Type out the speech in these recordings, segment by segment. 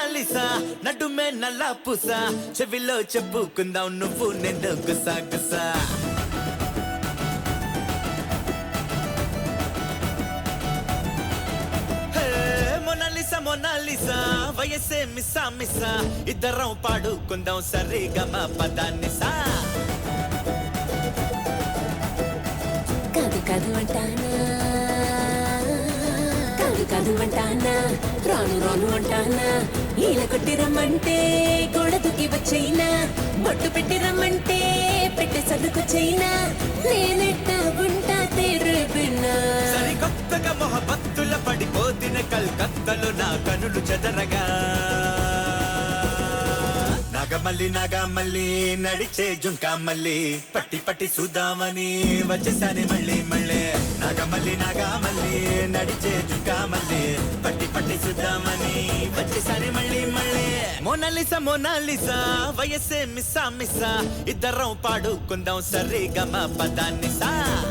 Mona Lisa నడుమే నల్ల పూస చెవిలో చెప్పుకుందాం నువ్వు నేను గుసా గుసా హే, మొనాలిసా మొనాలిసా వయసే మిస్సా మిస్సా ఇద్దరం పాడుకుందాం సరిగమ పదాన్నిసా కాదు కాదు అంటానా కాదు కాదు అంటానా రాను రాను అంటానా ఈల కొట్టి రమ్మంటే గోడ దూకి వచ్చైనా బొట్టు పెట్టి రమ్మంటే పెట్టె సర్దుకొచ్చైనా నేనెట్ట ఉంటా తేరే బిన్నా సరికొత్తగా మొహబత్తుల పడిపోతిన కల్కత్తలు నా కనులు చెదరగా నాగమల్లి నాగమల్లి నడిచే జుంకా మల్లి పట్టి పట్టి చూద్దామని వచ్చేసాని మళ్ళీ మళ్ళీ నాగమల్లి నాగమల్లి నడిచే జుంకా మల్లి పట్టి పట్టి చూద్దామని వచ్చేసారి మళ్ళీ మళ్ళీ మోనాలిసా మోనాలిసా వయసే మిస్సా మిస్సా ఇద్దరం పాడుకుందాం సరిగమ పదాన్నిసా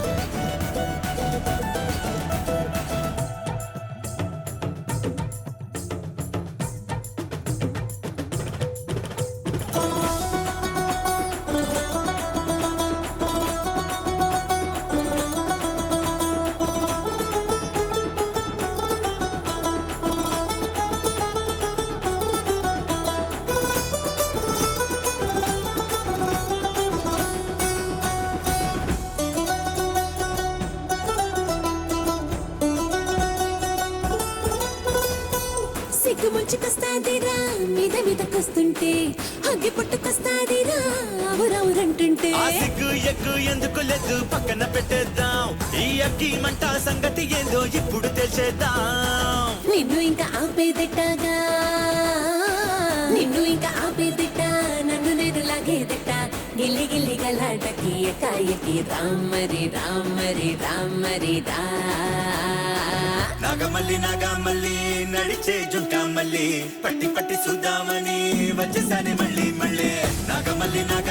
సిగ్గు ముంచుకొస్తాదిరా మీద మీదకొస్తుంటే అగ్గి పుట్టుకొస్తాదిరా అవురవురంటుంటే ఆ సిగ్గు ఎగ్గు ఎందుకు లేదు పక్కన పెట్టేద్దాం ఈ అగ్గి మంట సంగతి ఏందో ఇప్పుడు తెలిసేద్దాం నిన్ను ఇంకా ఆపేదిట్టగా నిన్ను ఇంకా ఆపేదిట్ట నన్ను నేను లాగేదిట్ట గిల్లి గిల్లి గలాటకి ఎకాయకి రామరి రామరి రామరి రా నాగమల్లి నాగమల్లి నడిచే జుంకా మల్లి పట్టి పట్టి చూద్దామని వచ్చేసాని మళ్ళీ మళ్ళీ నాగమల్లి నాగ